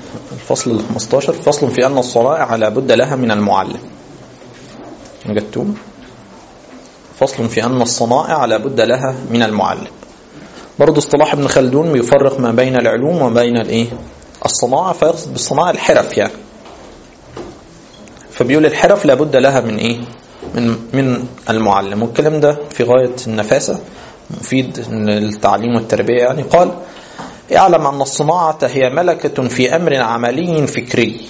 الفصل ال 15 فصل في أن الصنائع لا بد لها من المعلم وجدتم فصل في أن الصنائع لا بد لها من المعلم برضه اصطلاح ابن خلدون بيفرق ما بين العلوم وبين الايه الصناعة فيقصد بالصناعة الحرف يعني فبيقول الحرف لابد لها من ايه من من المعلم والكلام ده في غاية النفاسة مفيد للتعليم والتربية يعني قال اعلم أن الصناعة هي ملكة في أمر عملي فكري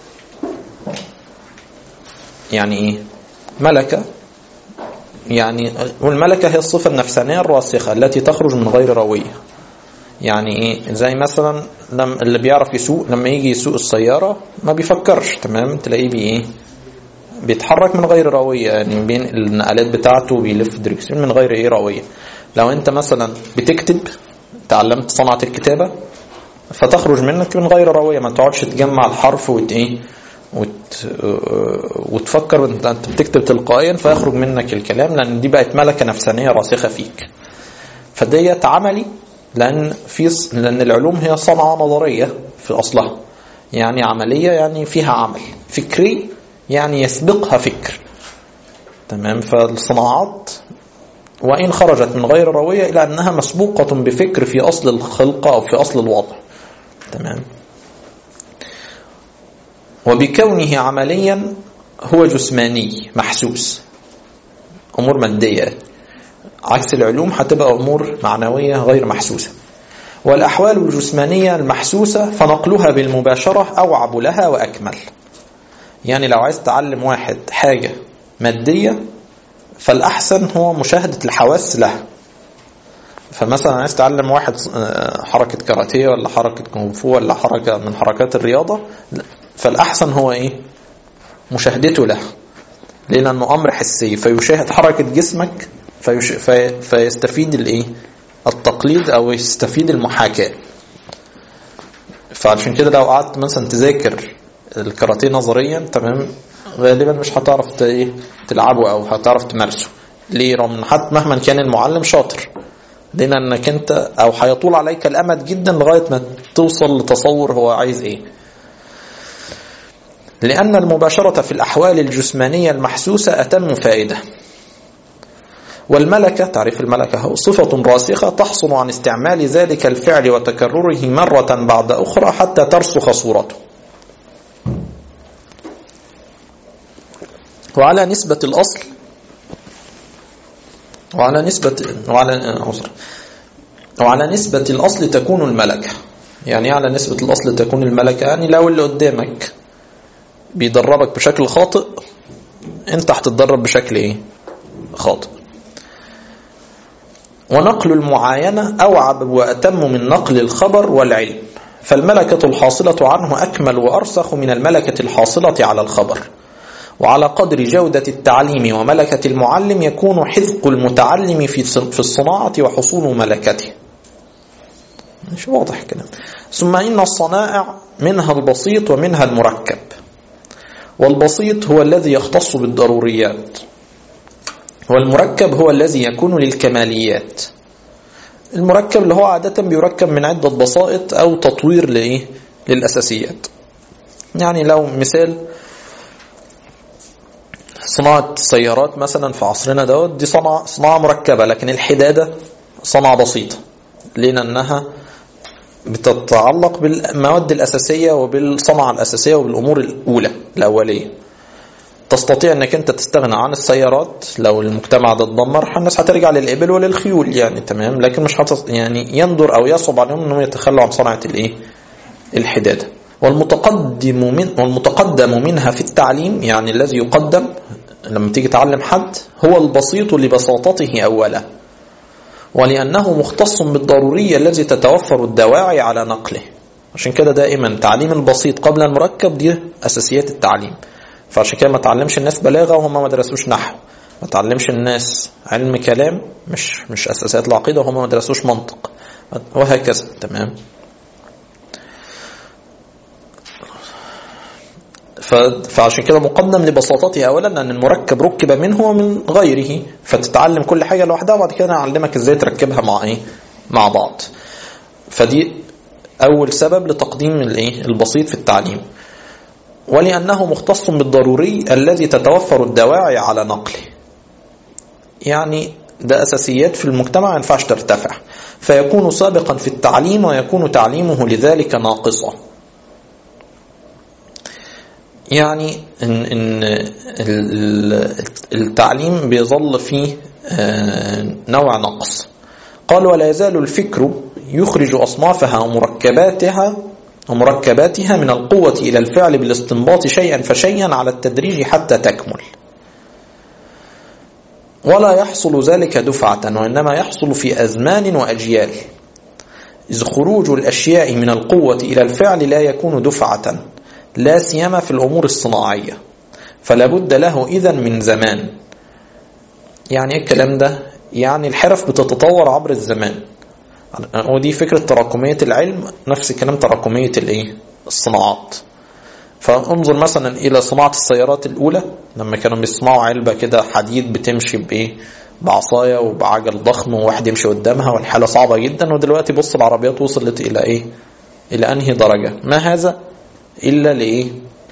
يعني ايه ملكة يعني والملكة هي الصفة النفسانية الراسخة التي تخرج من غير روية يعني ايه زي مثلا لما اللي بيعرف يسوق لما يجي يسوق السيارة ما بيفكرش تمام تلاقيه بي ايه بيتحرك من غير روية يعني بين النقلات بتاعته بيلف دريكسيون من غير ايه روية لو انت مثلا بتكتب تعلمت صنعة الكتابة فتخرج منك من غير روية ما تقعدش تجمع الحرف وت ايه وت... وتفكر انت انت بتكتب تلقائيا فيخرج منك الكلام لان دي بقت ملكه نفسانيه راسخه فيك فديت عملي لان في لان العلوم هي صنعه نظريه في اصلها يعني عمليه يعني فيها عمل فكري يعني يسبقها فكر تمام فالصناعات وان خرجت من غير رويه الا انها مسبوقه بفكر في اصل الخلقه او في اصل الوضع تمام وبكونه عمليا هو جسماني محسوس امور ماديه عكس العلوم هتبقى امور معنويه غير محسوسه والاحوال الجسمانيه المحسوسه فنقلها بالمباشره اوعب لها واكمل يعني لو عايز تعلم واحد حاجه ماديه فالاحسن هو مشاهده الحواس لها فمثلا عايز تعلم واحد حركه كاراتيه ولا حركه كونغ فو ولا حركه من حركات الرياضه فالأحسن هو إيه مشاهدته له ليه لأنه أمر حسي فيشاهد حركة جسمك فيش... في... فيستفيد الإيه التقليد أو يستفيد المحاكاة فعشان كده لو قعدت مثلا تذاكر الكاراتيه نظريا تمام غالبا مش هتعرف ت... إيه تلعبه أو هتعرف تمارسه ليه رغم حتى مهما كان المعلم شاطر لأن أنك أنت أو هيطول عليك الأمد جدا لغاية ما توصل لتصور هو عايز إيه لأن المباشرة في الأحوال الجسمانية المحسوسة أتم فائدة والملكة تعريف الملكة هو صفة راسخة تحصل عن استعمال ذلك الفعل وتكرره مرة بعد أخرى حتى ترسخ صورته وعلى نسبة الأصل وعلى نسبة وعلى وعلى نسبة الأصل تكون الملكة يعني على نسبة الأصل تكون الملكة يعني لو اللي قدامك بيدربك بشكل خاطئ انت هتتدرب بشكل ايه خاطئ ونقل المعاينة أوعب وأتم من نقل الخبر والعلم فالملكة الحاصلة عنه أكمل وأرسخ من الملكة الحاصلة على الخبر وعلى قدر جودة التعليم وملكة المعلم يكون حذق المتعلم في الصناعة وحصول ملكته مش واضح كلام ثم إن الصنائع منها البسيط ومنها المركب والبسيط هو الذي يختص بالضروريات والمركب هو الذي يكون للكماليات المركب اللي هو عادة بيركب من عدة بسائط أو تطوير لإيه؟ للأساسيات يعني لو مثال صناعة السيارات مثلا في عصرنا دوت دي صناعة, صناعة مركبة لكن الحدادة صناعة بسيطة لأنها بتتعلق بالمواد الأساسية وبالصنعة الأساسية وبالأمور الأولى الأولية تستطيع أنك أنت تستغنى عن السيارات لو المجتمع ده اتدمر الناس هترجع للإبل وللخيول يعني تمام لكن مش هتص... يعني يندر أو يصعب عليهم أنهم يتخلوا عن صنعة الإيه الحدادة والمتقدم من والمتقدم منها في التعليم يعني الذي يقدم لما تيجي تعلم حد هو البسيط لبساطته أولا ولأنه مختص بالضرورية الذي تتوفر الدواعي على نقله عشان كده دائما تعليم البسيط قبل المركب دي أساسيات التعليم فعشان كده ما تعلمش الناس بلاغة وهم ما درسوش نحو ما تعلمش الناس علم كلام مش مش أساسيات العقيدة وهم ما درسوش منطق وهكذا تمام فعشان كده مقدم لبساطته اولا لان المركب ركب منه ومن غيره فتتعلم كل حاجه لوحدها وبعد كده اعلمك ازاي تركبها مع ايه مع بعض فدي أول سبب لتقديم الايه البسيط في التعليم ولأنه مختص بالضروري الذي تتوفر الدواعي على نقله يعني ده أساسيات في المجتمع ما ينفعش ترتفع فيكون سابقا في التعليم ويكون تعليمه لذلك ناقصا يعني إن, إن التعليم بيظل فيه نوع نقص قال ولا يزال الفكر يخرج أصنافها ومركباتها ومركباتها من القوة إلى الفعل بالاستنباط شيئا فشيئا على التدريج حتى تكمل ولا يحصل ذلك دفعة وإنما يحصل في أزمان وأجيال إذ خروج الأشياء من القوة إلى الفعل لا يكون دفعة لا سيما في الأمور الصناعية فلا بد له إذا من زمان يعني ايه الكلام ده يعني الحرف بتتطور عبر الزمان ودي فكرة تراكمية العلم نفس الكلام تراكمية الايه الصناعات فانظر مثلا الى صناعة السيارات الاولى لما كانوا بيصنعوا علبة كده حديد بتمشي بايه بعصاية وبعجل ضخم وواحد يمشي قدامها والحالة صعبة جدا ودلوقتي بص العربيات وصلت الى ايه الى انهي درجة ما هذا الا لايه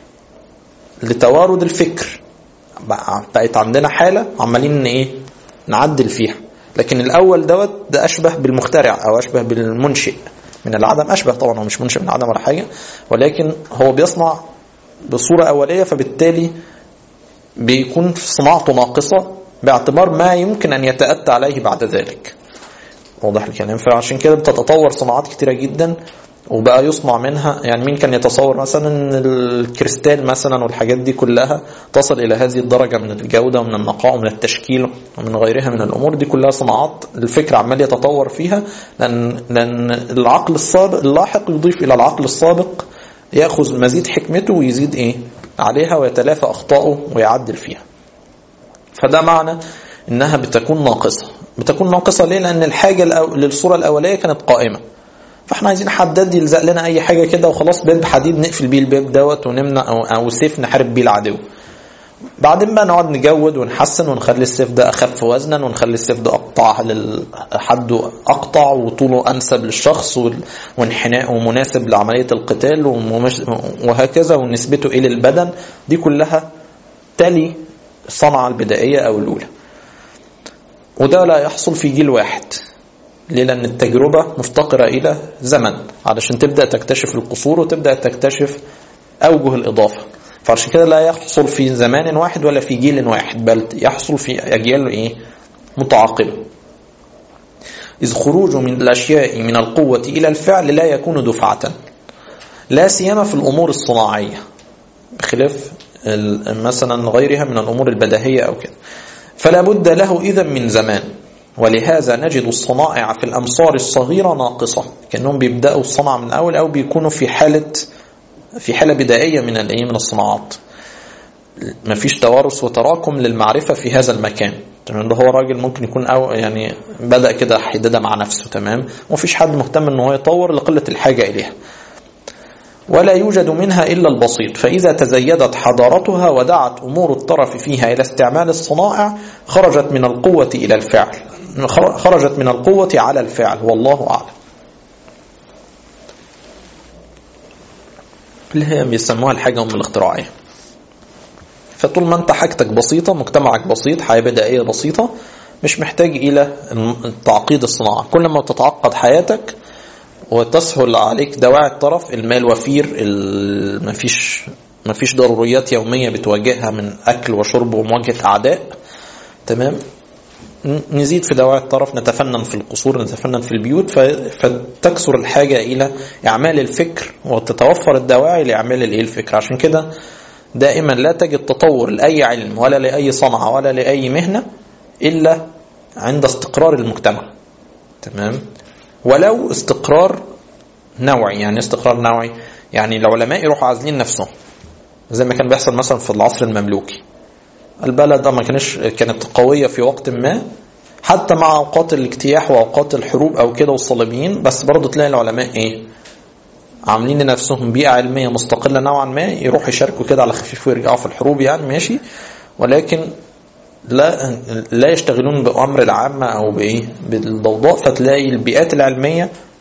لتوارد الفكر بقت عندنا حالة عمالين ايه نعدل فيها لكن الاول دوت ده اشبه بالمخترع او اشبه بالمنشئ من العدم اشبه طبعا هو مش منشئ من العدم ولا حاجه ولكن هو بيصنع بصوره اوليه فبالتالي بيكون صناعته ناقصه باعتبار ما يمكن ان يتاتى عليه بعد ذلك واضح الكلام فعشان كده بتتطور صناعات كتيره جدا وبقى يصنع منها يعني مين كان يتصور مثلا ان الكريستال مثلا والحاجات دي كلها تصل الى هذه الدرجه من الجوده ومن النقاء ومن التشكيل ومن غيرها من الامور دي كلها صناعات الفكر عمال يتطور فيها لان لان العقل السابق اللاحق يضيف الى العقل السابق ياخذ مزيد حكمته ويزيد ايه عليها ويتلافى اخطائه ويعدل فيها فده معنى انها بتكون ناقصه بتكون ناقصه ليه لان الحاجه للصوره الاوليه كانت قائمه فاحنا عايزين حداد يلزق لنا اي حاجه كده وخلاص باب حديد نقفل بيه الباب دوت ونمنع او, أو سيف نحارب بيه العدو بعدين بقى نقعد نجود ونحسن ونخلي السيف ده اخف وزنا ونخلي السيف ده اقطع حده اقطع وطوله انسب للشخص وانحناءه مناسب لعمليه القتال وهكذا ونسبته الى البدن دي كلها تلي الصنعه البدائيه او الاولى وده لا يحصل في جيل واحد ليه لأن التجربة مفتقرة إلى زمن علشان تبدأ تكتشف القصور وتبدأ تكتشف أوجه الإضافة فعشان كده لا يحصل في زمان واحد ولا في جيل واحد بل يحصل في أجيال إيه متعاقبة إذ خروج من الأشياء من القوة إلى الفعل لا يكون دفعة لا سيما في الأمور الصناعية بخلاف مثلا غيرها من الأمور البديهية أو كده فلا بد له إذا من زمان ولهذا نجد الصنائع في الأمصار الصغيرة ناقصة كأنهم بيبدأوا الصنع من أول أو بيكونوا في حالة في حالة بدائية من الأيه من الصناعات ما فيش توارث وتراكم للمعرفة في هذا المكان تمام ده هو راجل ممكن يكون أو يعني بدأ كده حدادة مع نفسه تمام ومفيش حد مهتم ان هو يطور لقلة الحاجة إليها ولا يوجد منها إلا البسيط فإذا تزيدت حضارتها ودعت أمور الطرف فيها إلى استعمال الصنائع خرجت من القوة إلى الفعل خرجت من القوة على الفعل والله أعلم اللي هي بيسموها الحاجة أم الاختراعية فطول ما أنت حاجتك بسيطة مجتمعك بسيط حياة بدائية بسيطة مش محتاج إلى تعقيد الصناعة كل ما تتعقد حياتك وتسهل عليك دواعي الطرف المال وفير مفيش مفيش ضروريات يومية بتواجهها من أكل وشرب ومواجهة أعداء تمام نزيد في دواعي الطرف نتفنن في القصور نتفنن في البيوت فتكثر الحاجة إلى إعمال الفكر وتتوفر الدواعي لإعمال الإيه الفكر عشان كده دائما لا تجد تطور لأي علم ولا لأي صنعة ولا لأي مهنة إلا عند استقرار المجتمع تمام ولو استقرار نوعي يعني استقرار نوعي يعني العلماء يروحوا عازلين نفسهم زي ما كان بيحصل مثلا في العصر المملوكي البلد ما كانش كانت قوية في وقت ما حتى مع أوقات الاجتياح وأوقات الحروب أو كده والصليبيين بس برضه تلاقي العلماء إيه عاملين لنفسهم بيئة علمية مستقلة نوعا ما يروحوا يشاركوا كده على خفيف ويرجعوا في الحروب يعني ماشي ولكن لا لا يشتغلون بأمر العامة أو بإيه بالضوضاء فتلاقي البيئات العلمية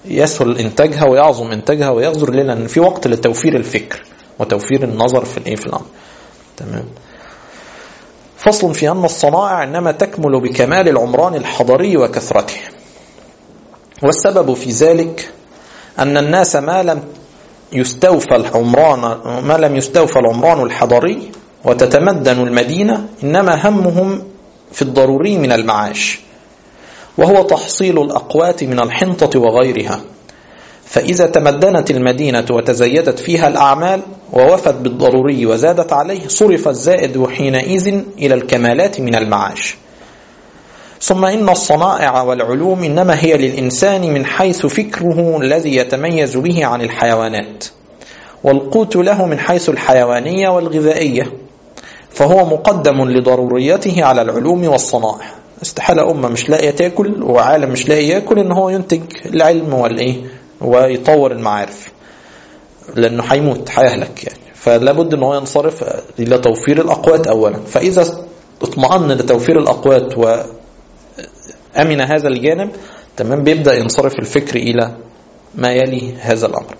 يسهل إنتاجها ويعظم إنتاجها ويغزر لنا أن في وقت لتوفير الفكر وتوفير النظر في الإيه في الأمر تمام فصل في أن الصنائع إنما تكمل بكمال العمران الحضري وكثرته والسبب في ذلك أن الناس ما لم يستوفى العمران ما لم يستوفى العمران الحضري وتتمدن المدينة إنما همهم في الضروري من المعاش وهو تحصيل الأقوات من الحنطة وغيرها فإذا تمدنت المدينة وتزيدت فيها الأعمال ووفت بالضروري وزادت عليه صرف الزائد حينئذ إلى الكمالات من المعاش ثم إن الصنائع والعلوم إنما هي للإنسان من حيث فكره الذي يتميز به عن الحيوانات والقوت له من حيث الحيوانية والغذائية فهو مقدم لضروريته على العلوم والصنائع استحالة أمة مش لاقية تاكل وعالم مش لاقي ياكل إن هو ينتج العلم والإيه ويطور المعارف لأنه هيموت هيهلك يعني فلا بد إن هو ينصرف إلى توفير الأقوات أولا فإذا اطمأن لتوفير الأقوات وأمن هذا الجانب تمام بيبدأ ينصرف الفكر إلى ما يلي هذا الأمر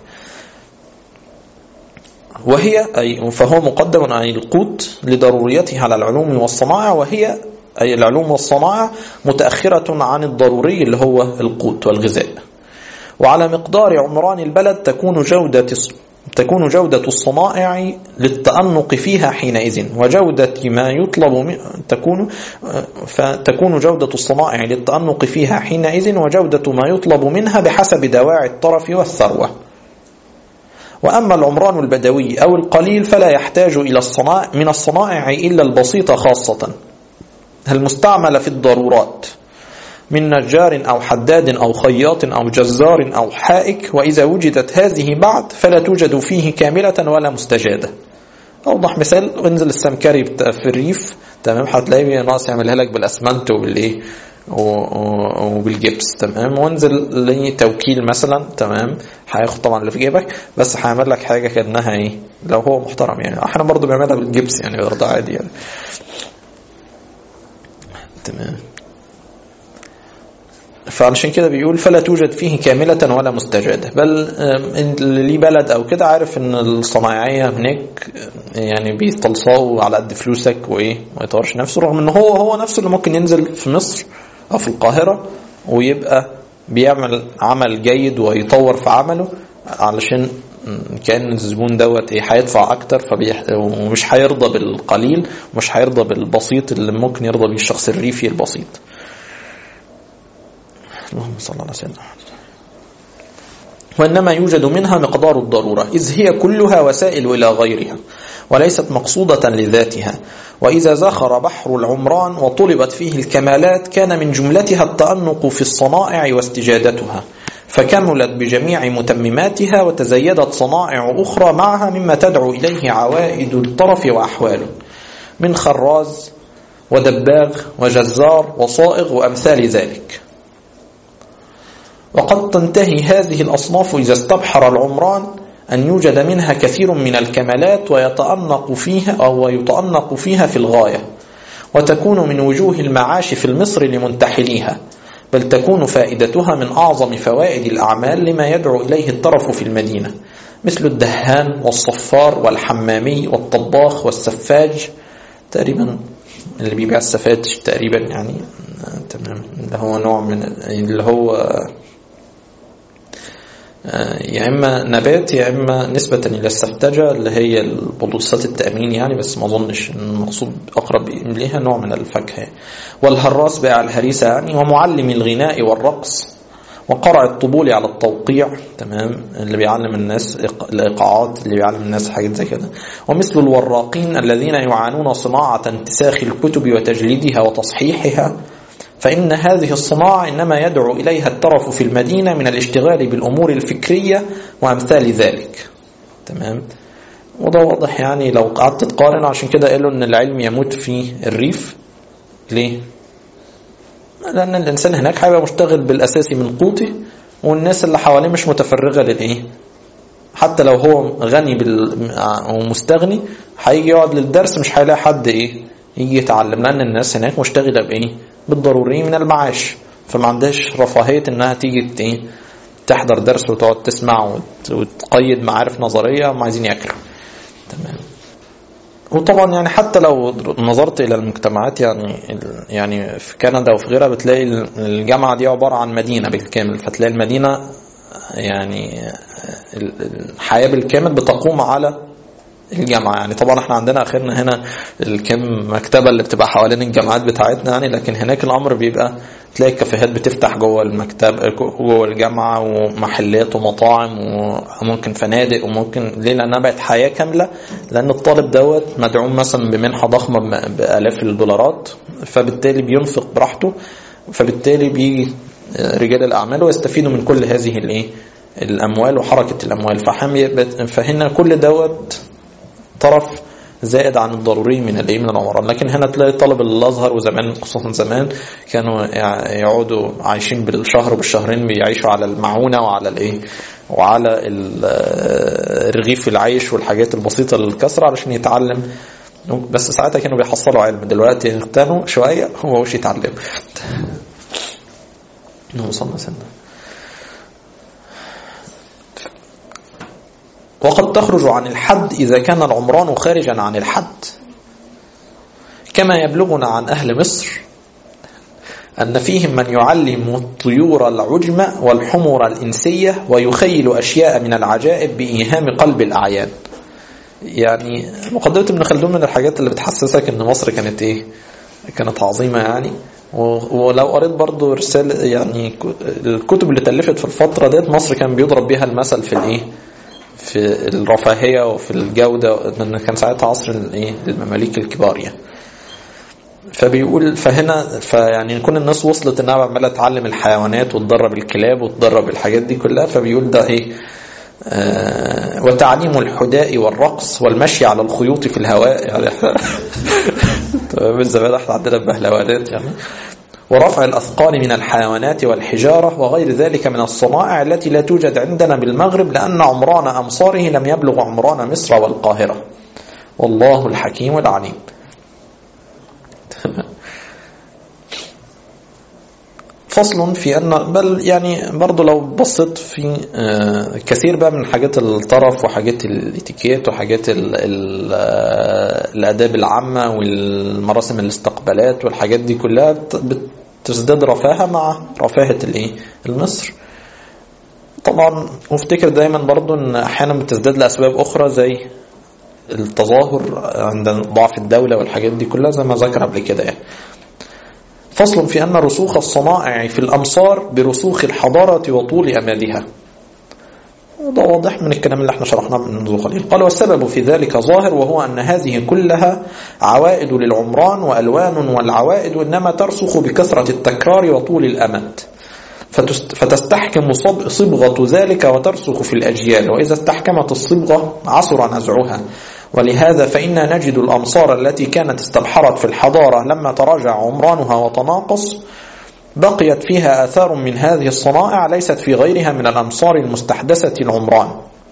وهي أي فهو مقدم أي القوت لضروريته على العلوم والصناعة وهي أي العلوم والصناعة متأخرة عن الضروري اللي هو القوت والغذاء وعلى مقدار عمران البلد تكون جودة تكون جودة الصنائع للتأنق فيها حينئذ وجودة ما يطلب تكون فتكون جودة الصنائع للتأنق فيها حينئذ وجودة ما يطلب منها بحسب دواعي الطرف والثروة وأما العمران البدوي أو القليل فلا يحتاج إلى الصنائع من الصنائع إلا البسيط خاصة المستعملة في الضرورات من نجار أو حداد أو خياط أو جزار أو حائك وإذا وجدت هذه بعد فلا توجد فيه كاملة ولا مستجادة أوضح مثال انزل السمكري في الريف تمام هتلاقيه ناقص يعملها لك بالأسمنت وبالإيه وبالجبس تمام وانزل لتوكيل مثلا تمام هياخد طبعا اللي في جيبك بس هيعمل لك حاجه كانها ايه لو هو محترم يعني احنا برضه بنعملها بالجبس يعني برضه عادي يعني تمام فعلشان كده بيقول فلا توجد فيه كاملة ولا مستجادة بل اللي ليه بلد أو كده عارف إن الصنايعية هناك يعني بيستلصقوا على قد فلوسك وإيه ما يطورش نفسه رغم إن هو هو نفسه اللي ممكن ينزل في مصر أو في القاهرة ويبقى بيعمل عمل جيد ويطور في عمله علشان كان الزبون دوت ايه هيدفع اكتر فبيح... ومش هيرضى بالقليل ومش هيرضى بالبسيط اللي ممكن يرضى بيه الشخص الريفي البسيط اللهم صل على سيدنا محمد وإنما يوجد منها مقدار الضرورة إذ هي كلها وسائل إلى غيرها وليست مقصودة لذاتها وإذا زخر بحر العمران وطلبت فيه الكمالات كان من جملتها التأنق في الصنائع واستجادتها فكملت بجميع متمماتها وتزيدت صنائع أخرى معها مما تدعو إليه عوائد الطرف وأحواله من خراز ودباغ وجزار وصائغ وأمثال ذلك وقد تنتهي هذه الأصناف إذا استبحر العمران أن يوجد منها كثير من الكمالات ويتأنق فيها أو يتأنق فيها في الغاية وتكون من وجوه المعاش في المصر لمنتحليها بل تكون فائدتها من أعظم فوائد الأعمال لما يدعو إليه الطرف في المدينة مثل الدهان والصفار والحمامي والطباخ والسفاج تقريبا اللي بيبيع السفاج تقريبا يعني تمام اللي هو نوع من اللي هو يا إما نبات يا إما نسبة إلى السفتجة اللي هي البلوصات التأمين يعني بس ما أظنش إن المقصود أقرب إليها نوع من الفاكهة والهراس بيع الهريسة يعني ومعلم الغناء والرقص وقرع الطبول على التوقيع تمام اللي بيعلم الناس الإيقاعات اللي بيعلم الناس حاجات زي كده ومثل الوراقين الذين يعانون صناعة انتساخ الكتب وتجليدها وتصحيحها فإن هذه الصناعة إنما يدعو إليها الترف في المدينة من الاشتغال بالأمور الفكرية وأمثال ذلك تمام وده واضح يعني لو قعدت تقارن عشان كده قالوا إن العلم يموت في الريف ليه؟ لأن الإنسان هناك هيبقى مشتغل بالأساسي من قوته والناس اللي حواليه مش متفرغة للإيه؟ حتى لو هو غني بال... ومستغني هيجي يقعد للدرس مش هيلاقي حد إيه؟ يجي يتعلم لأن الناس هناك مشتغلة بإيه؟ بالضروري من المعاش فما عندهاش رفاهية انها تيجي تحضر درس وتقعد تسمع وت- وتقيد معارف نظريه هم عايزين ياكلوا تمام وطبعا يعني حتى لو نظرت الى المجتمعات يعني ال- يعني في كندا وفي غيرها بتلاقي ال- الجامعه دي عباره عن مدينه بالكامل فتلاقي المدينه يعني ال- الحياه بالكامل بتقوم على الجامعه يعني طبعا احنا عندنا اخرنا هنا الكم مكتبه اللي بتبقى حوالين الجامعات بتاعتنا يعني لكن هناك الامر بيبقى تلاقي الكافيهات بتفتح جوه المكتب جوه الجامعه ومحلات ومطاعم وممكن فنادق وممكن ليه لانها بقت حياه كامله لان الطالب دوت مدعوم مثلا بمنحه ضخمه بم- بالاف الدولارات فبالتالي بينفق براحته فبالتالي بيجي رجال الاعمال ويستفيدوا من كل هذه الايه الاموال وحركه الاموال فحم فهنا كل دوت طرف زائد عن الضروري من الايه من العمران لكن هنا تلاقي طلب الازهر وزمان خصوصا زمان كانوا يع- يقعدوا عايشين بالشهر وبالشهرين بيعيشوا على المعونه وعلى الايه وعلى ال- رغيف العيش والحاجات البسيطه للكسر علشان يتعلم بس ساعتها كانوا بيحصلوا علم دلوقتي اغتنوا شويه هو مش يتعلم وصلنا سنه وقد تخرج عن الحد إذا كان العمران خارجا عن الحد كما يبلغنا عن أهل مصر أن فيهم من يعلم الطيور العجم والحمر الإنسية ويخيل أشياء من العجائب بإيهام قلب الأعيان يعني مقدمة ابن خلدون من الحاجات اللي بتحسسك ان مصر كانت ايه كانت عظيمة يعني و- ولو قريت برضو رسالة يعني ك- الكتب اللي تلفت في الفترة ديت مصر كان بيضرب بيها المثل في الايه في الرفاهية وفي الجودة لأن كان ساعتها عصر الايه المماليك الكبار يعني فبيقول فهنا فيعني كل الناس وصلت انها عماله تعلم الحيوانات وتدرب الكلاب وتدرب الحاجات دي كلها فبيقول ده ايه آه وتعليم الحداء والرقص والمشي على الخيوط في الهواء يعني احنا من زمان احنا عندنا بهلوانات يعني ورفع الأثقال من الحيوانات والحجارة وغير ذلك من الصنائع التي لا توجد عندنا بالمغرب لأن عمران أمصاره لم يبلغ عمران مصر والقاهرة والله الحكيم العليم فصل في أن بل يعني برضو لو بصيت في آه، كثير بقى من حاجات الطرف وحاجات الاتيكيت وحاجات ال ال آه، الآداب العامة والمراسم الاستقبالات والحاجات دي كلها بت- بتزداد رفاهة مع رفاهة الايه المصر طبعا وافتكر دايما برضو ان احيانا بتزداد لاسباب اخرى زي التظاهر عند ضعف الدولة والحاجات دي كلها زي ما ذكر قبل كده يعني فصل في أن رسوخ الصنائع في الأمصار برسوخ الحضارة وطول أمادها وده واضح من الكلام اللي احنا شرحناه منذ قليل قال والسبب في ذلك ظاهر وهو أن هذه كلها عوائد للعمران وألوان والعوائد إنما ترسخ بكثرة التكرار وطول الأمد فتست- فتستحكم صب- صبغة ذلك وترسخ في الأجيال وإذا استحكمت الصبغة عصر نزعها ولهذا فإنا نجد الأمصار التي كانت استبحرت في الحضارة لما تراجع عمرانها وتناقص بقيت فيها آثار من هذه الصنائع ليست في غيرها من الأمصار المستحدثة العمران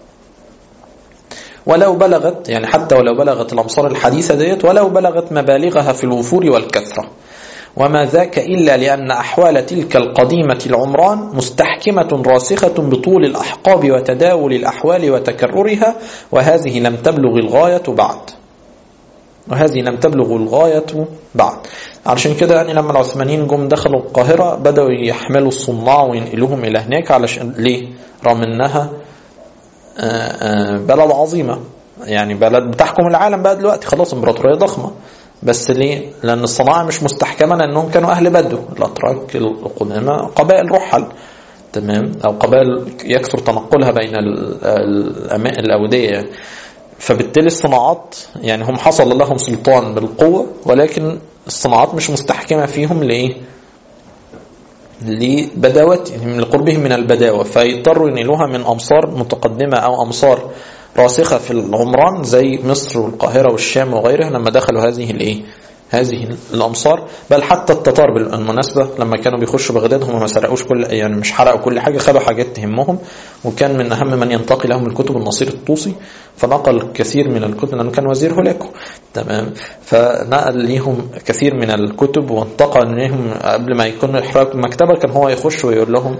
ولو بلغت يعني حتى ولو بلغت الأمصار الحديثة ديت ولو بلغت مبالغها في الوفور والكثرة وما ذاك إلا لأن أحوال تلك القديمة العمران مستحكمة راسخة بطول الأحقاب وتداول الأحوال وتكررها وهذه لم تبلغ الغاية بعد وهذه لم تبلغ الغاية بعد علشان كده يعني لما العثمانيين جم دخلوا القاهرة بدأوا يحملوا الصناع وينقلوهم إلى هناك علشان ليه؟ رغم إنها آه، آه، بلد عظيمة يعني بلد بتحكم العالم بقى دلوقتي خلاص امبراطورية ضخمة بس ليه؟ لأن الصناعة مش مستحكمة لأنهم كانوا أهل بدو الأتراك القدامى قبائل رحل تمام أو قبائل يكثر تنقلها بين ال- الأما- الأودية يعني. فبالتالي الصناعات يعني هم حصل لهم سلطان بالقوة ولكن الصناعات مش مستحكمة فيهم لإيه؟ لبداوتهم لقربهم من البداوة فيضطروا ينقلوها من أمصار متقدمة أو أمصار راسخة في العمران زي مصر والقاهرة والشام وغيرها لما دخلوا هذه الإيه؟ هذه الأمصار بل حتى التتار بالمناسبة لما كانوا بيخشوا بغداد هم ما سرقوش كل يعني مش حرقوا كل حاجة خدوا حاجات تهمهم وكان من أهم من ينتقي لهم الكتب النصير الطوسي فنقل كثير من الكتب لأنه كان وزير هولاكو تمام فنقل ليهم كثير من الكتب وانتقل لهم قبل ما يكون إحراق المكتبة كان هو يخش ويقول لهم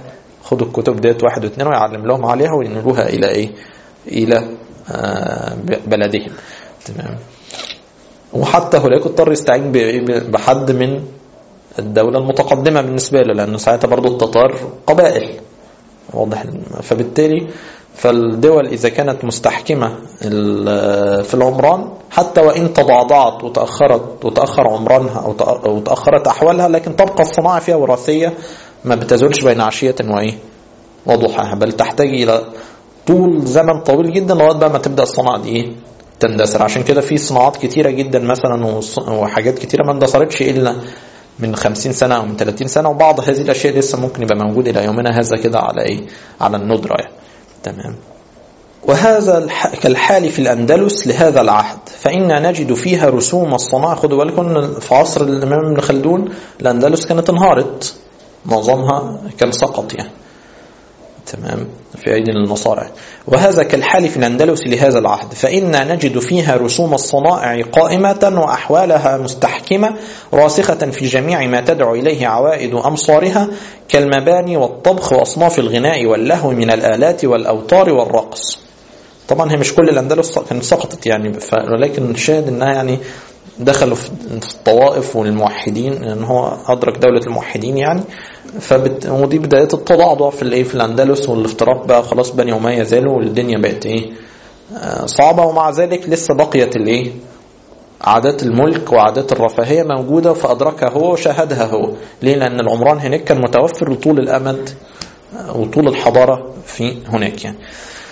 خدوا الكتب ديت واحد واثنين ويعلم لهم عليها وينقلوها الى ايه الى آه بلدهم تمام وحتى هناك اضطر يستعين بحد من الدولة المتقدمة بالنسبة له لأنه ساعتها برضو التتار قبائل واضح فبالتالي فالدول إذا كانت مستحكمة في العمران حتى وإن تضعضعت وتأخرت وتأخر عمرانها أو تأخرت أحوالها لكن تبقى الصناعة فيها وراثية ما بتزولش بين عشية وإيه وضحاها بل تحتاج إلى طول زمن طويل جدا لغاية بقى ما تبدأ الصناعة دي إيه تندثر عشان كده في صناعات كتيرة جدا مثلا وحاجات كتيرة ما اندثرتش إلا من 50 سنة أو من 30 سنة وبعض هذه الأشياء لسه ممكن يبقى موجود إلى يومنا هذا كده على إيه على الندرة يعني. تمام وهذا كالحال في الأندلس لهذا العهد فإنا نجد فيها رسوم الصناعة خدوا بالكم في عصر الإمام ابن خلدون الأندلس كانت انهارت معظمها كان سقط يعني تمام في أيدي النصارى وهذا كالحال في الأندلس لهذا العهد فإنا نجد فيها رسوم الصنائع قائمة وأحوالها مستحكمة راسخة في جميع ما تدعو إليه عوائد أمصارها كالمباني والطبخ وأصناف الغناء واللهو من الآلات والأوتار والرقص طبعا هي مش كل الأندلس كانت سقطت يعني ولكن الشاهد أنها يعني دخلوا في الطوائف والموحدين ان هو ادرك دوله الموحدين يعني فبت... ودي بدايه التضعضع في الايه في الاندلس والافتراق بقى خلاص بني اميه زالوا والدنيا بقت ايه صعبه ومع ذلك لسه بقيت الايه عادات الملك وعادات الرفاهيه موجوده فادركها هو وشاهدها هو ليه لان العمران هناك كان متوفر لطول الامد وطول الحضاره في هناك يعني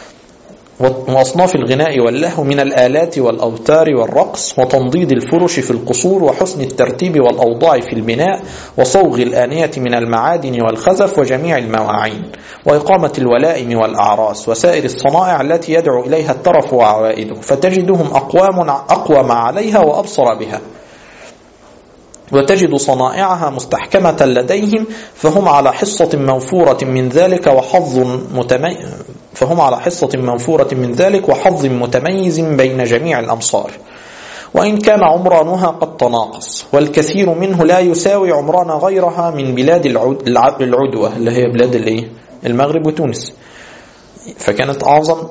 وأصناف الغناء واللهو من الآلات والأوتار والرقص وتنضيد الفرش في القصور وحسن الترتيب والأوضاع في البناء وصوغ الآنية من المعادن والخزف وجميع المواعين وإقامة الولائم والأعراس وسائر الصنائع التي يدعو إليها الترف وعوائده فتجدهم أقوام أقوى ما عليها وأبصر بها وتجد صنائعها مستحكمة لديهم فهم على حصة منفورة من ذلك وحظ متمي... فهم على حصة منفورة من ذلك وحظ متميز بين جميع الأمصار وإن كان عمرانها قد تناقص والكثير منه لا يساوي عمران غيرها من بلاد العدوة اللي هي بلاد الايه المغرب وتونس فكانت أعظم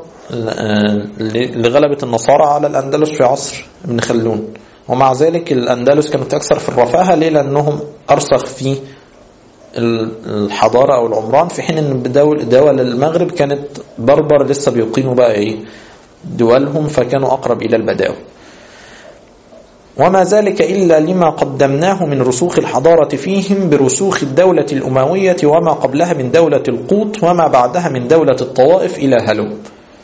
لغلبة النصارى على الأندلس في عصر ابن خلدون ومع ذلك الأندلس كانت أكثر في الرفاهة ليه لأنهم أرسخ في الحضارة أو العمران في حين أن دول, دول المغرب كانت بربر لسه بيقيموا بقى إيه دولهم فكانوا أقرب إلى البداوة وما ذلك إلا لما قدمناه من رسوخ الحضارة فيهم برسوخ الدولة الأموية وما قبلها من دولة القوط وما بعدها من دولة الطوائف إلى هلوب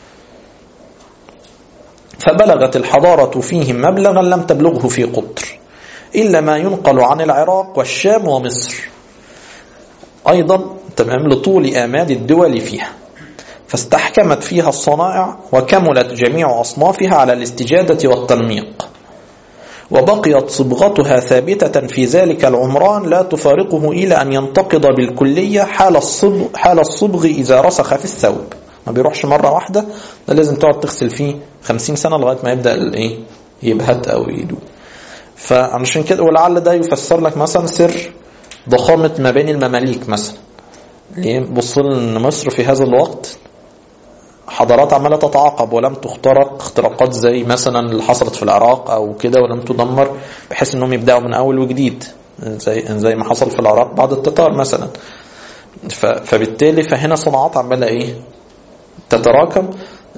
فبلغت الحضارة فيهم مبلغا لم تبلغه في قطر إلا ما ينقل عن العراق والشام ومصر أيضا تمام لطول آماد الدول فيها فاستحكمت فيها الصنائع وكملت جميع أصنافها على الاستجادة والتنميق وبقيت صبغتها ثابتة في ذلك العمران لا تفارقه إلى أن ينتقض بالكلية حال الصبغ, حال الصبغ إذا رسخ في الثوب ما بيروحش مرة واحدة ده لازم تقعد تغسل فيه خمسين سنة لغاية ما يبدأ الايه يبهت أو يدوب فعشان كده ولعل ده يفسر لك مثلا سر ضخامة مباني المماليك مثلا ليه بص ان مصر في هذا الوقت حضارات عمالة تتعاقب ولم تخترق اختراقات زي مثلا اللي حصلت في العراق او كده ولم تدمر بحيث انهم يبداوا من اول وجديد زي زي ما حصل في العراق بعد التتار مثلا فبالتالي فهنا صناعات عماله ايه تتراكم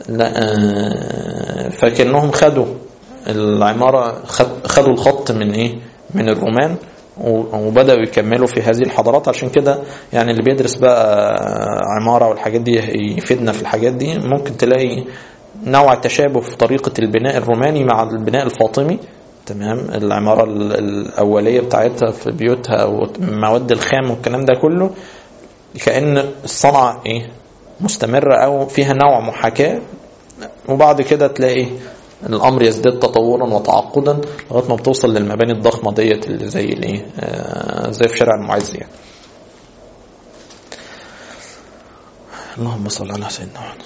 فكأنهم خدوا العمارة خدوا الخط من ايه من الرومان وبدأوا يكملوا في هذه الحضارات عشان كده يعني اللي بيدرس بقى عمارة والحاجات دي يفيدنا في الحاجات دي ممكن تلاقي نوع تشابه في طريقة البناء الروماني مع البناء الفاطمي تمام العمارة الأولية بتاعتها في بيوتها والمواد الخام والكلام ده كله كأن الصنعة ايه مستمرة أو فيها نوع محاكاة وبعد كده تلاقي الأمر يزداد تطورا وتعقدا لغاية ما بتوصل للمباني الضخمة ديت اللي زي الايه آه زي في شارع المعز يعني. اللهم صل على سيدنا محمد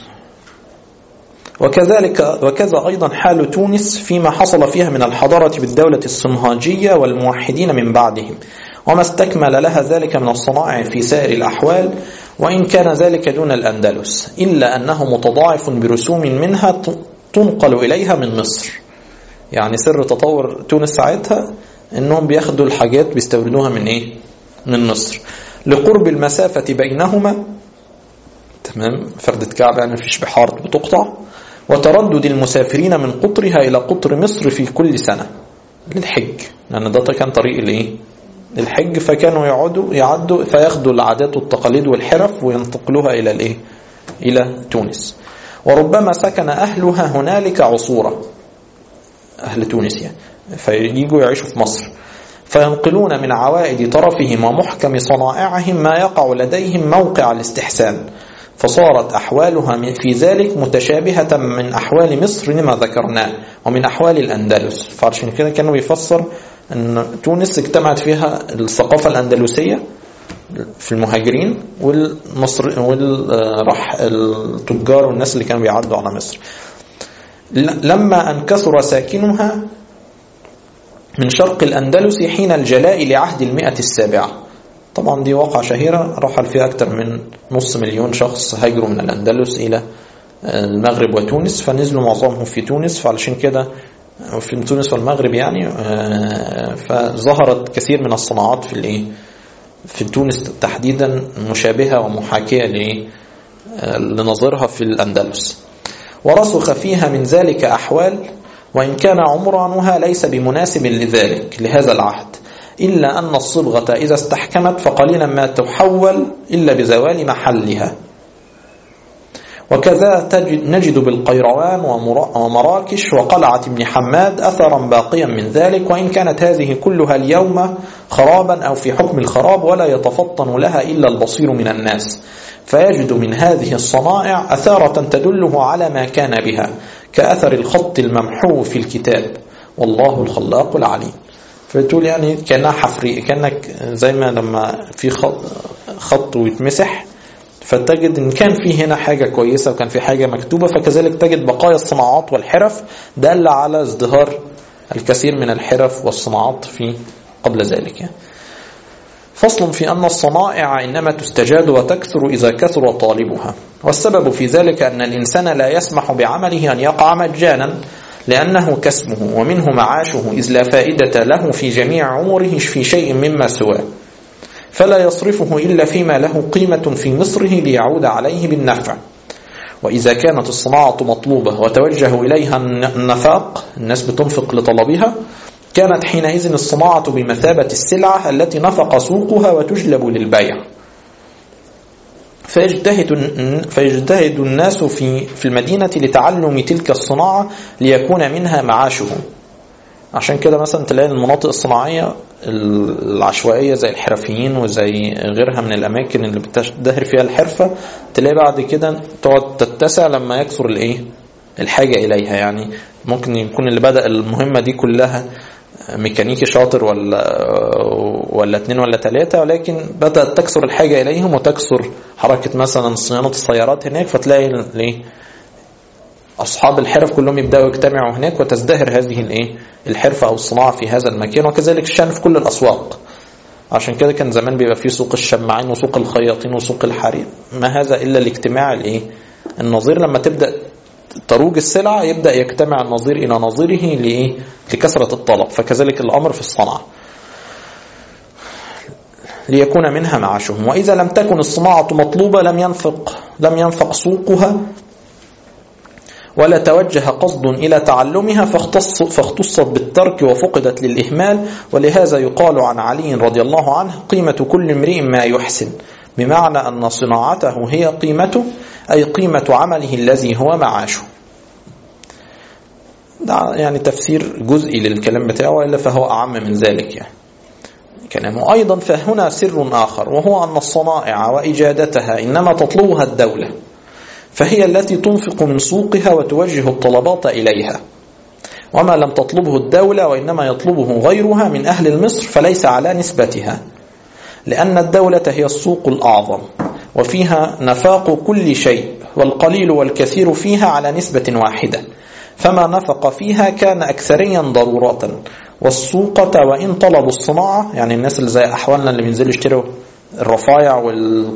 وكذلك وكذا أيضا حال تونس فيما حصل فيها من الحضارة بالدولة الصنهاجية والموحدين من بعدهم وما استكمل لها ذلك من الصنائع في سائر الأحوال وإن كان ذلك دون الأندلس إلا أنه متضاعف برسوم منها تنقل إليها من مصر يعني سر تطور تونس ساعتها انهم بياخدوا الحاجات بيستوردوها من ايه من مصر لقرب المسافة بينهما تمام فردة كعب يعني مفيش بحار بتقطع وتردد المسافرين من قطرها إلى قطر مصر في كل سنة للحج لأن ده كان طريق الايه الحج فكانوا يعودوا يعدوا فياخدوا العادات والتقاليد والحرف وينتقلوها إلى الايه إلى تونس وربما سكن أهلها هنالك عصورا أهل تونس يعني فيجوا يعيشوا في مصر فينقلون من عوائد طرفهم ومحكم صنائعهم ما يقع لديهم موقع الاستحسان فصارت أحوالها في ذلك متشابهة من أحوال مصر لما ذكرناه ومن أحوال الأندلس فعشان كده كانوا يفسر أن تونس اجتمعت فيها الثقافة الأندلسية في المهاجرين والمصر والرح التجار والناس اللي كانوا بيعدوا على مصر لما أن كثر ساكنها من شرق الأندلس حين الجلاء لعهد المئة السابعة طبعا دي واقعة شهيرة رحل فيها أكثر من نص مليون شخص هاجروا من الأندلس إلى المغرب وتونس فنزلوا معظمهم في تونس فعلشان كده في تونس والمغرب يعني فظهرت كثير من الصناعات في الايه في تونس تحديدا مشابهة ومحاكية لنظيرها في الأندلس ورسخ فيها من ذلك أحوال وإن كان عمرانها ليس بمناسب لذلك لهذا العهد إلا أن الصبغة إذا استحكمت فقليلا ما تحول إلا بزوال محلها وكذا تجد نجد بالقيروان ومراكش وقلعة ابن حماد أثرا باقيا من ذلك وإن كانت هذه كلها اليوم خرابا أو في حكم الخراب ولا يتفطن لها إلا البصير من الناس فيجد من هذه الصنائع أثارة تدله على ما كان بها كأثر الخط الممحو في الكتاب والله الخلاق العليم فتقول يعني كأنها حفري كأنك زي ما لما في خط, خط ويتمسح فتجد ان كان في هنا حاجة كويسة وكان في حاجة مكتوبة فكذلك تجد بقايا الصناعات والحرف دل على ازدهار الكثير من الحرف والصناعات في قبل ذلك يعني. فصل في أن الصنائع إنما تستجاد وتكثر إذا كثر طالبها والسبب في ذلك أن الإنسان لا يسمح بعمله أن يقع مجانا لأنه كسبه ومنه معاشه إذ لا فائدة له في جميع عمره في شيء مما سواه فلا يصرفه إلا فيما له قيمة في مصره ليعود عليه بالنفع وإذا كانت الصناعة مطلوبة وتوجه إليها النفاق الناس بتنفق لطلبها كانت حينئذ الصناعة بمثابة السلعة التي نفق سوقها وتجلب للبيع فيجتهد, فيجتهد الناس في, في المدينة لتعلم تلك الصناعة ليكون منها معاشهم عشان كده مثلا تلاقي المناطق الصناعية العشوائية زي الحرفيين وزي غيرها من الأماكن اللي بتدهر فيها الحرفة تلاقي بعد كده تقعد تتسع لما يكثر الإيه الحاجة إليها يعني ممكن يكون اللي بدأ المهمة دي كلها ميكانيكي شاطر ولا ولا اثنين ولا ثلاثة ولكن بدأت تكثر الحاجة إليهم وتكثر حركة مثلا صيانة السيارات هناك فتلاقي ليه أصحاب الحرف كلهم يبدأوا يجتمعوا هناك وتزدهر هذه الايه الحرفة أو الصناعة في هذا المكان وكذلك الشأن في كل الأسواق عشان كده كان زمان بيبقى في سوق الشماعين وسوق الخياطين وسوق الحرير ما هذا إلا الاجتماع الايه النظير لما تبدأ تروج السلعة يبدأ يجتمع النظير إلى نظيره لإيه؟ لكثرة الطلب فكذلك الأمر في الصنعة ليكون منها معاشهم وإذا لم تكن الصناعة مطلوبة لم ينفق لم ينفق سوقها ولا توجه قصد إلى تعلمها فاختص فاختصت بالترك وفقدت للإهمال ولهذا يقال عن علي رضي الله عنه قيمة كل امرئ ما يحسن بمعنى أن صناعته هي قيمته أي قيمة عمله الذي هو معاشه ده يعني تفسير جزئي للكلام بتاعه وإلا فهو أعم من ذلك يعني كلامه أيضا فهنا سر آخر وهو أن الصنائع وإجادتها إنما تطلبها الدولة فهي التي تنفق من سوقها وتوجه الطلبات إليها وما لم تطلبه الدولة وإنما يطلبه غيرها من أهل المصر فليس على نسبتها لأن الدولة هي السوق الأعظم وفيها نفاق كل شيء والقليل والكثير فيها على نسبة واحدة فما نفق فيها كان أكثريا ضرورة والسوقة وإن طلبوا الصناعة يعني الناس اللي زي أحوالنا اللي بينزلوا يشتروا الرفايع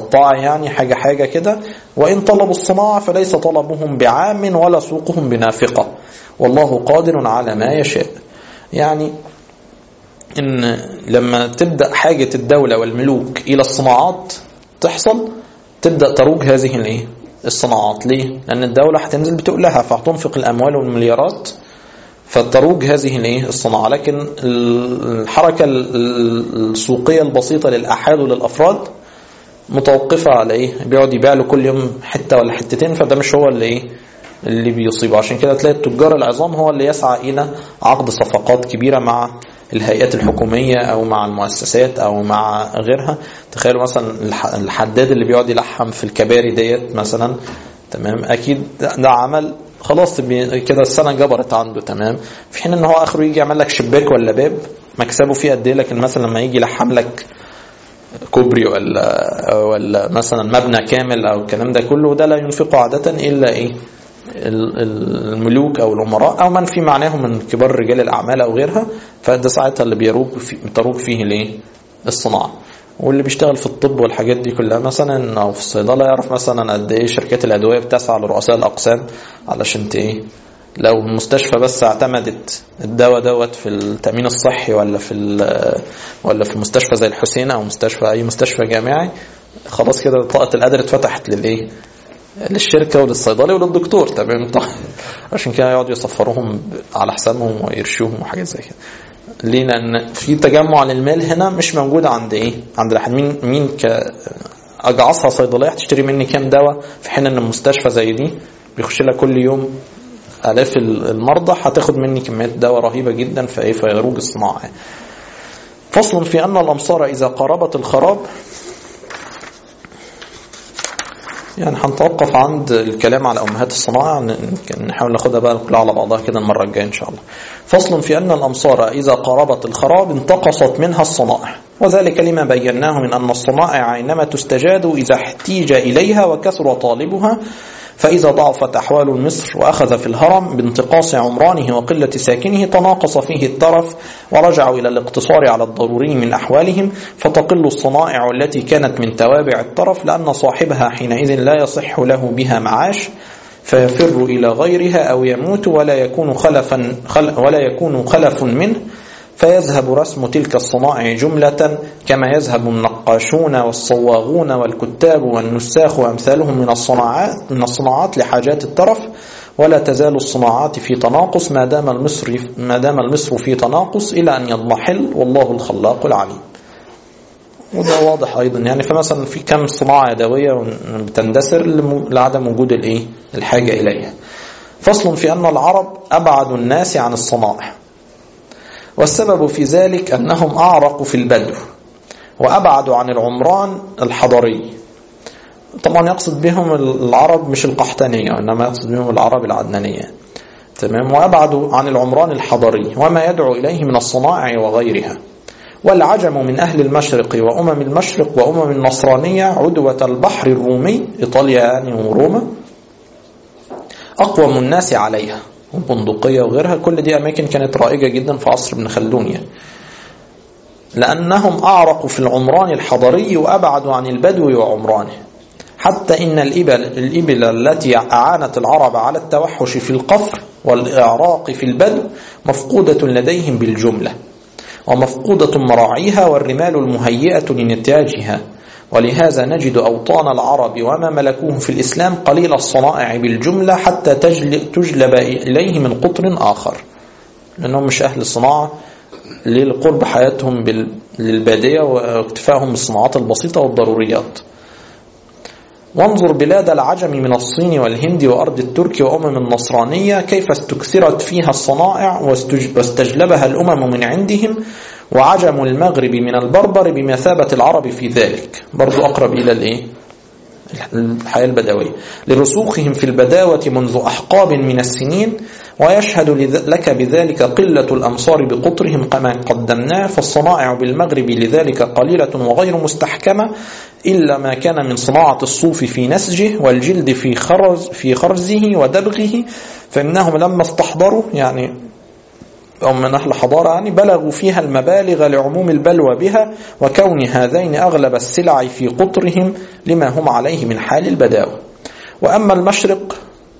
متقطعة يعني حاجة حاجة كده وإن طلبوا الصناعة فليس طلبهم بعام ولا سوقهم بنافقة والله قادر على ما يشاء يعني إن لما تبدأ حاجة الدولة والملوك إلى الصناعات تحصل تبدأ تروج هذه الايه الصناعات ليه؟ لأن الدولة هتنزل بتقلها فهتنفق الأموال والمليارات فتروج هذه الايه الصناعة لكن الحركة السوقية البسيطة للأحاد وللأفراد متوقفة على ايه بيقعد يبيع له كل يوم حتة ولا حتتين فده مش هو اللي ايه اللي بيصيبه عشان كده تلاقي التجار العظام هو اللي يسعى إلى عقد صفقات كبيرة مع الهيئات الحكومية أو مع المؤسسات أو مع غيرها تخيلوا مثلا الحداد اللي بيقعد يلحم في الكباري ديت مثلا تمام أكيد ده عمل خلاص كده السنة جبرت عنده تمام في حين ان هو اخره يجي يعمل لك شباك ولا باب مكسبه فيه قد ايه لكن مثلا لما يجي يلحم لك كوبري ولا ولا مثلا مبنى كامل او الكلام ده كله ده لا ينفقه عادة الا ايه الملوك او الامراء او من في معناهم من كبار رجال الاعمال او غيرها فده ساعتها اللي بيروج في تروج فيه الايه الصناعه واللي بيشتغل في الطب والحاجات دي كلها مثلا او في الصيدله يعرف مثلا قد ايه شركات الادويه بتسعى لرؤساء الاقسام علشان ايه لو المستشفى بس اعتمدت الدواء دوت في التامين الصحي ولا في ولا في مستشفى زي الحسين او مستشفى اي مستشفى جامعي خلاص كده طاقه القدر اتفتحت للايه للشركة وللصيدلي وللدكتور تمام عشان كده يقعدوا يصفروهم على حسابهم ويرشوهم وحاجات زي كده ليه لان في تجمع للمال هنا مش موجود عند ايه عند الواحد مين مين ك اجعصها صيدليه هتشتري مني كام دواء في حين ان المستشفى زي دي بيخش لها كل يوم الاف المرضى هتاخد مني كميات دواء رهيبه جدا فايه فيروج الصناعه فصل في ان الامصار اذا قاربت الخراب يعني هنتوقف عند الكلام على أمهات الصناعة نحاول ناخدها بقى كلها على بعضها كده المرة الجاية إن شاء الله فصل في أن الأمصار إذا قاربت الخراب انتقصت منها الصنائع وذلك لما بيناه من أن الصنائع إنما تستجاد إذا احتيج إليها وكثر طالبها فإذا ضعفت أحوال مصر وأخذ في الهرم بانتقاص عمرانه وقلة ساكنه تناقص فيه الترف ورجعوا إلى الاقتصار على الضروري من أحوالهم فتقل الصنائع التي كانت من توابع الترف لأن صاحبها حينئذ لا يصح له بها معاش فيفر إلى غيرها أو يموت ولا يكون خلفا خل ولا يكون خلف منه فيذهب رسم تلك الصنائع جملة كما يذهب النقاشون والصواغون والكتاب والنساخ وأمثالهم من الصناعات من الصناعات لحاجات الترف ولا تزال الصناعات في تناقص ما دام المصر ما دام المصر في تناقص إلى أن يضمحل والله الخلاق العليم. وده واضح أيضا يعني فمثلا في كم صناعة يدوية بتندثر لعدم وجود الإيه؟ الحاجة إليها. فصل في أن العرب أبعد الناس عن الصنائع والسبب في ذلك أنهم أعرقوا في البدو وأبعدوا عن العمران الحضري طبعا يقصد بهم العرب مش القحطانية وإنما يقصد بهم العرب العدنانية تمام وأبعدوا عن العمران الحضري وما يدعو إليه من الصنائع وغيرها والعجم من أهل المشرق وأمم المشرق وأمم النصرانية عدوة البحر الرومي إيطاليا يعني وروما أقوم الناس عليها والبندقية وغيرها كل دي أماكن كانت رائجة جدا في عصر ابن خلدون يعني. لأنهم أعرقوا في العمران الحضري وأبعدوا عن البدو وعمرانه حتى إن الإبل, الإبل التي أعانت العرب على التوحش في القفر والإعراق في البدو مفقودة لديهم بالجملة ومفقودة مراعيها والرمال المهيئة لنتاجها ولهذا نجد أوطان العرب وما ملكوه في الإسلام قليل الصنائع بالجملة حتى تجلب إليه من قطر آخر لأنهم مش أهل الصناعة لقرب حياتهم للبادية واكتفائهم بالصناعات البسيطة والضروريات وانظر بلاد العجم من الصين والهند وأرض الترك وأمم النصرانية كيف استكثرت فيها الصنائع واستجلبها الأمم من عندهم وعجم المغرب من البربر بمثابة العرب في ذلك برضو أقرب إلى الإيه؟ الحياة البدوية لرسوخهم في البداوة منذ أحقاب من السنين ويشهد لك بذلك قلة الأمصار بقطرهم كما قدمناه فالصنائع بالمغرب لذلك قليلة وغير مستحكمة إلا ما كان من صناعة الصوف في نسجه والجلد في خرز في خرزه ودبغه فإنهم لما استحضروا يعني أو من أهل حضارة يعني بلغوا فيها المبالغ لعموم البلوى بها وكون هذين أغلب السلع في قطرهم لما هم عليه من حال البداوة وأما المشرق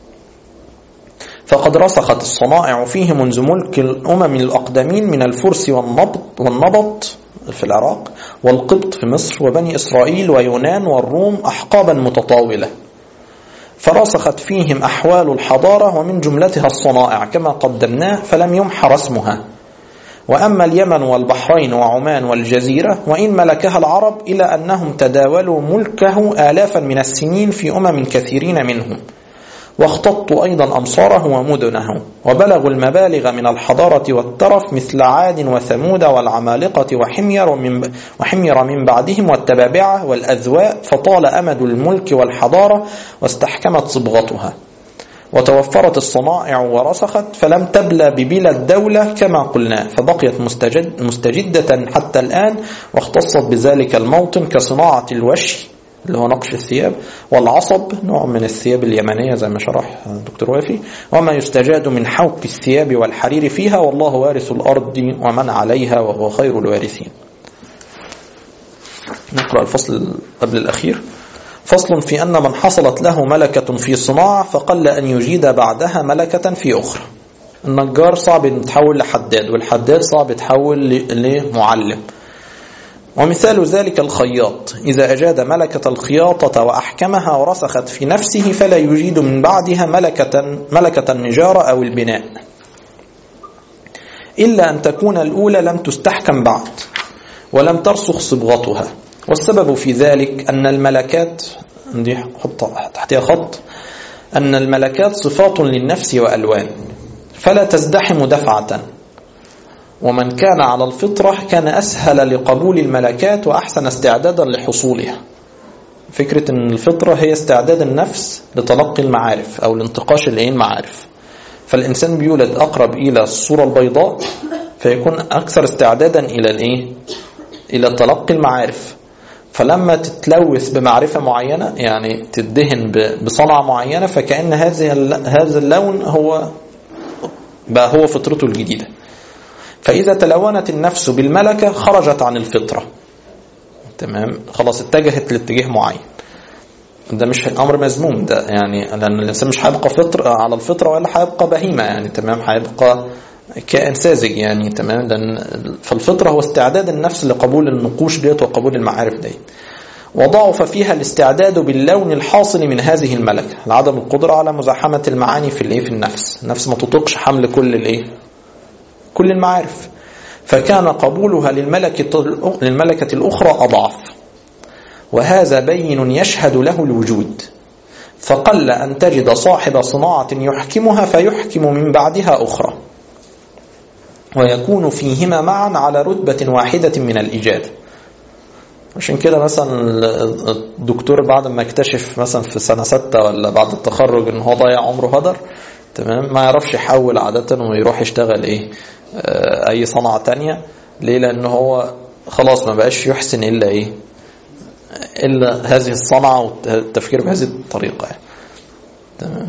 فقد رسخت الصنائع فيه منذ ملك الأمم الأقدمين من الفرس والنبط, والنبط في العراق والقبط في مصر وبني إسرائيل ويونان والروم أحقابا متطاولة فرسخت فيهم أحوال الحضارة ومن جملتها الصنائع كما قدمناه فلم يمح رسمها وأما اليمن والبحرين وعمان والجزيرة وإن ملكها العرب إلى أنهم تداولوا ملكه آلافا من السنين في أمم كثيرين منهم واختطوا أيضا أمصاره ومدنه وبلغوا المبالغ من الحضارة والترف مثل عاد وثمود والعمالقة وحمير ومن, وحمير من بعدهم والتبابعة والأذواء فطال أمد الملك والحضارة واستحكمت صبغتها وتوفرت الصنائع ورسخت فلم تبلى ببلا الدولة كما قلنا فبقيت مستجد مستجدة حتى الآن واختصت بذلك الموطن كصناعة الوشي اللي هو نقش الثياب والعصب نوع من الثياب اليمنية زي ما شرح دكتور وافي وما يستجاد من حوك الثياب والحرير فيها والله وارث الأرض ومن عليها وهو خير الوارثين نقرأ الفصل قبل الأخير فصل في أن من حصلت له ملكة في صناعة فقل أن يجيد بعدها ملكة في أخرى النجار صعب يتحول لحداد والحداد صعب يتحول لمعلم ومثال ذلك الخياط إذا أجاد ملكة الخياطة وأحكمها ورسخت في نفسه فلا يجيد من بعدها ملكة, ملكة النجارة أو البناء إلا أن تكون الأولى لم تستحكم بعد ولم ترسخ صبغتها والسبب في ذلك أن الملكات دي حط تحتها خط أن الملكات صفات للنفس وألوان فلا تزدحم دفعة ومن كان على الفطرة كان أسهل لقبول الملكات وأحسن استعدادا لحصولها فكرة أن الفطرة هي استعداد النفس لتلقي المعارف أو لانتقاش العين المعارف فالإنسان بيولد أقرب إلى الصورة البيضاء فيكون أكثر استعدادا إلى الإيه؟ إلى تلقي المعارف فلما تتلوث بمعرفة معينة يعني تدهن بصنعة معينة فكأن هذه هذا اللون هو بقى هو فطرته الجديدة فإذا تلونت النفس بالملكة خرجت عن الفطرة تمام خلاص اتجهت لاتجاه معين ده مش امر مذموم ده يعني لان الانسان مش هيبقى فطر على الفطره ولا هيبقى بهيمه يعني تمام هيبقى كائن ساذج يعني تمام لان فالفطره هو استعداد النفس لقبول النقوش ديت وقبول المعارف ديت وضعف فيها الاستعداد باللون الحاصل من هذه الملكه لعدم القدره على مزاحمه المعاني في الايه في النفس النفس ما تطيقش حمل كل الايه كل المعارف فكان قبولها للملكة, للملكة الأخرى أضعف وهذا بين يشهد له الوجود فقل أن تجد صاحب صناعة يحكمها فيحكم من بعدها أخرى ويكون فيهما معا على رتبة واحدة من الإجادة عشان كده مثلا الدكتور بعد ما اكتشف مثلا في سنة ستة ولا بعد التخرج ان هو ضيع عمره هدر تمام ما يعرفش يحول عادة ويروح يشتغل ايه اي صنعة تانية ليه لان هو خلاص ما بقاش يحسن الا ايه الا هذه الصنعة والتفكير بهذه الطريقة يعني. تمام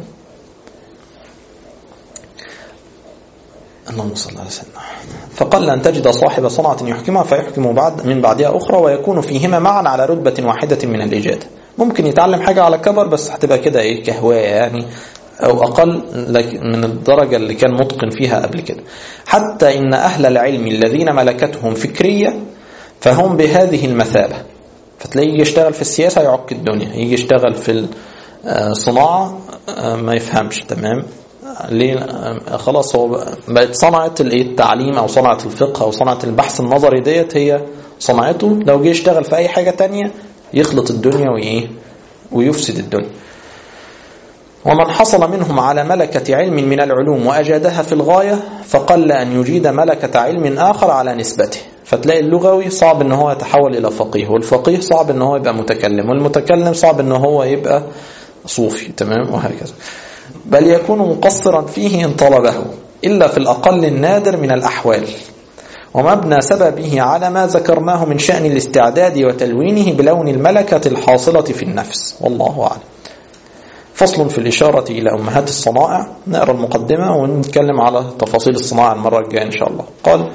اللهم صل على سيدنا فقل أن تجد صاحب صنعة يحكمها فيحكم بعد من بعدها أخرى ويكون فيهما معا على رتبة واحدة من الإجادة ممكن يتعلم حاجة على كبر بس هتبقى كده إيه كهواية يعني أو أقل من الدرجة اللي كان متقن فيها قبل كده حتى إن أهل العلم الذين ملكتهم فكرية فهم بهذه المثابة فتلاقيه يجي يشتغل في السياسة يعك الدنيا يجي يشتغل في الصناعة ما يفهمش تمام ليه خلاص هو بقت صنعة التعليم او صنعة الفقه او صنعة البحث النظري ديت هي صنعته لو جه يشتغل في اي حاجة تانية يخلط الدنيا وايه ويفسد الدنيا ومن حصل منهم على ملكة علم من العلوم وأجادها في الغاية فقل أن يجيد ملكة علم آخر على نسبته فتلاقي اللغوي صعب ان هو يتحول إلى فقيه والفقيه صعب ان هو يبقى متكلم والمتكلم صعب ان هو يبقى صوفي تمام وهكذا بل يكون مقصرا فيه إن طلبه إلا في الأقل النادر من الأحوال ومبنى سببه على ما ذكرناه من شأن الاستعداد وتلوينه بلون الملكة الحاصلة في النفس والله أعلم فصل في الإشارة إلى أمهات الصنائع نقرأ المقدمة ونتكلم على تفاصيل الصناعة المرة الجاية إن شاء الله قال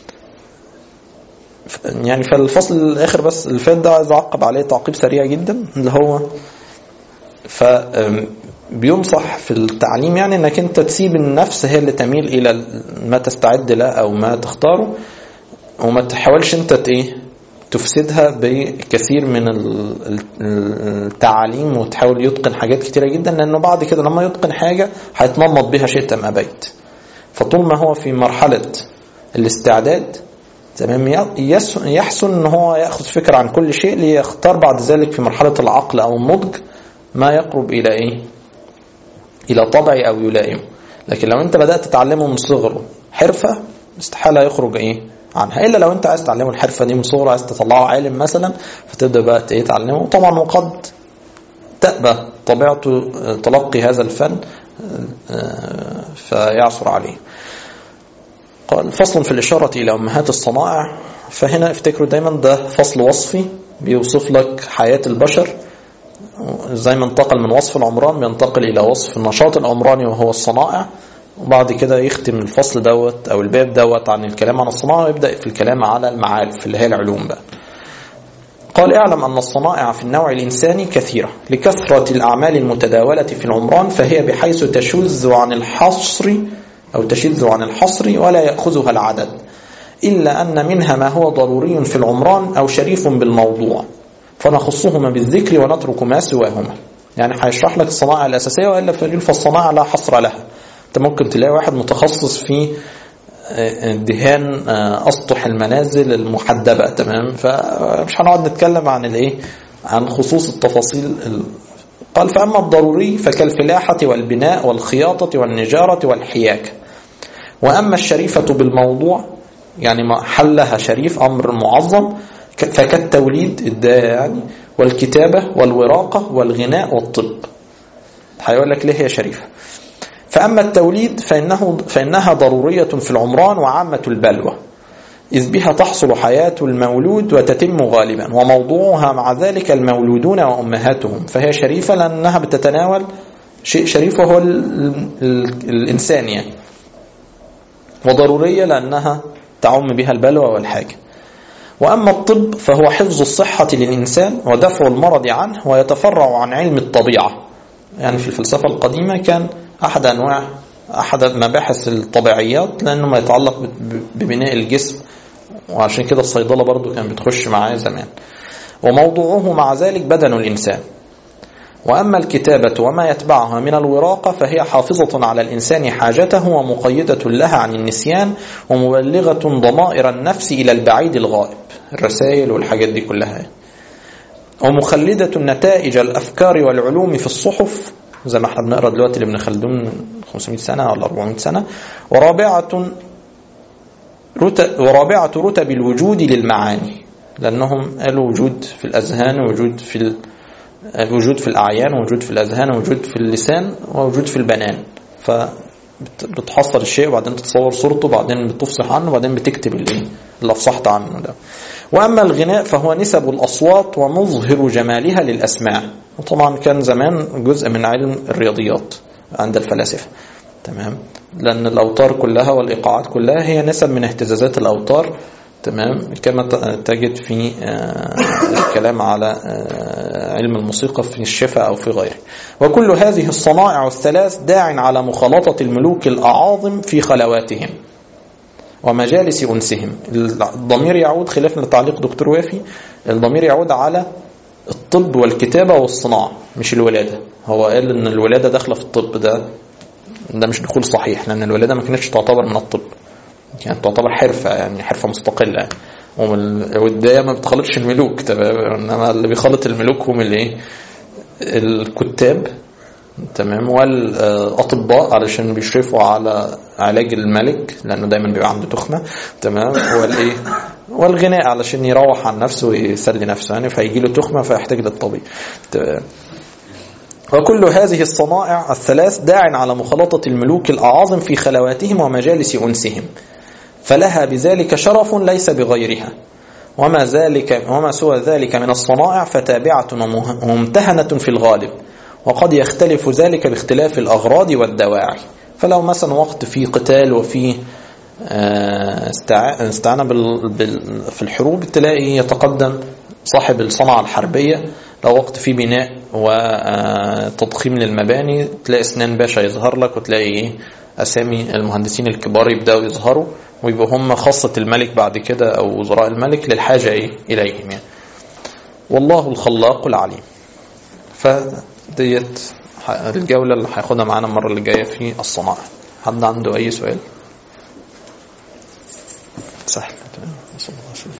يعني فالفصل الآخر بس اللي فات ده عايز أعقب عليه تعقيب سريع جدا اللي هو ف بينصح في التعليم يعني انك انت تسيب النفس هي اللي تميل الى ما تستعد له او ما تختاره وما تحاولش انت ايه تفسدها بكثير من التعاليم وتحاول يتقن حاجات كتيرة جدا لأنه بعد كده لما يتقن حاجة هيتنمط بها شئت أم أبيت فطول ما هو في مرحلة الاستعداد تمام يحسن ان هو ياخذ فكره عن كل شيء ليختار بعد ذلك في مرحله العقل او النضج ما يقرب الى ايه الى طبعي او يلائمه لكن لو انت بدات تتعلمه من صغره حرفه استحاله يخرج ايه عنها الا لو انت عايز تعلمه الحرفه دي من صغره عايز تطلعه عالم مثلا فتبدا بقى ايه تعلمه طبعا وقد تأبى طبيعته تلقي هذا الفن فيعثر عليه قال فصل في الإشارة إلى أمهات الصنائع فهنا افتكروا دايما ده فصل وصفي بيوصف لك حياة البشر زي ما انتقل من وصف العمران بينتقل إلى وصف النشاط العمراني وهو الصنائع وبعد كده يختم الفصل دوت أو الباب دوت عن الكلام عن الصنائع ويبدأ في الكلام على المعارف اللي هي العلوم بقى قال اعلم أن الصنائع في النوع الإنساني كثيرة لكثرة الأعمال المتداولة في العمران فهي بحيث تشذ عن الحصر أو تشذ عن الحصر ولا يأخذها العدد إلا أن منها ما هو ضروري في العمران أو شريف بالموضوع فنخصهما بالذكر ونترك ما سواهما يعني هيشرح لك الصناعة الأساسية وإلا فالصناعة لا حصر لها أنت ممكن تلاقي واحد متخصص في دهان أسطح المنازل المحدبة تمام فمش هنقعد نتكلم عن الايه عن خصوص التفاصيل قال فأما الضروري فكالفلاحة والبناء والخياطة والنجارة والحياكة وأما الشريفة بالموضوع يعني ما حلها شريف أمر معظم فكالتوليد الداية يعني والكتابة والوراقة والغناء والطب هيقول لك ليه هي شريفة فأما التوليد فإنه فإنها ضرورية في العمران وعامة البلوى إذ بها تحصل حياة المولود وتتم غالبا وموضوعها مع ذلك المولودون وأمهاتهم فهي شريفة لأنها بتتناول شيء شريف وهو الإنسان يعني وضرورية لأنها تعم بها البلوى والحاجة وأما الطب فهو حفظ الصحة للإنسان ودفع المرض عنه ويتفرع عن علم الطبيعة يعني في الفلسفة القديمة كان أحد أنواع أحد مباحث الطبيعيات لأنه ما يتعلق ببناء الجسم وعشان كده الصيدلة برضو كان بتخش معاه زمان وموضوعه مع ذلك بدن الإنسان وأما الكتابة وما يتبعها من الوراقة فهي حافظة على الإنسان حاجته ومقيدة لها عن النسيان ومبلغة ضمائر النفس إلى البعيد الغائب الرسائل والحاجات دي كلها ومخلدة نتائج الأفكار والعلوم في الصحف زي ما احنا بنقرا دلوقتي لابن خلدون 500 سنة ولا 400 سنة ورابعة رتب ورابعة رتب الوجود للمعاني لأنهم قالوا وجود في الأذهان ووجود في وجود في الأعيان ووجود في الأذهان ووجود في اللسان ووجود في البنان فبتحصل الشيء وبعدين تتصور صورته وبعدين بتفصح عنه وبعدين بتكتب الايه اللي افصحت عنه ده وأما الغناء فهو نسب الأصوات ومظهر جمالها للأسماع وطبعا كان زمان جزء من علم الرياضيات عند الفلاسفة تمام لأن الأوتار كلها والإيقاعات كلها هي نسب من اهتزازات الأوتار تمام كما تجد في الكلام على علم الموسيقى في الشفاء أو في غيره وكل هذه الصنائع الثلاث داع على مخالطة الملوك الأعاظم في خلواتهم ومجالس أنسهم الضمير يعود خلافا لتعليق دكتور وافي الضمير يعود على الطب والكتابة والصناعة مش الولادة هو قال ان الولادة داخلة في الطب ده ده مش دخول صحيح لان الولادة ما كانتش تعتبر من الطب يعني تعتبر حرفة يعني حرفة مستقلة والداية ما بتخلطش الملوك تمام انما اللي بيخلط الملوك هم الايه الكتاب تمام والاطباء علشان بيشرفوا على علاج الملك لانه دايما بيبقى عنده تخمه تمام والايه والغناء علشان يروح عن نفسه ويسلي نفسه يعني فيجي له تخمه فيحتاج للطبيب تمام وكل هذه الصنائع الثلاث داع على مخالطة الملوك الأعاظم في خلواتهم ومجالس أنسهم فلها بذلك شرف ليس بغيرها وما ذلك وما سوى ذلك من الصنائع فتابعة وممتهنة في الغالب وقد يختلف ذلك باختلاف الأغراض والدواعي فلو مثلا وقت فيه قتال وفيه استعانة في الحروب تلاقي يتقدم صاحب الصنعة الحربية لو وقت فيه بناء وتضخيم للمباني تلاقي سنان باشا يظهر لك وتلاقي أسامي المهندسين الكبار يبدأوا يظهروا ويبقوا هم خاصة الملك بعد كده أو وزراء الملك للحاجة إيه إليهم يعني. والله الخلاق العليم فديت الجولة اللي هياخدها معانا المرة اللي جاية في الصناعة حد عنده أي سؤال؟ سهل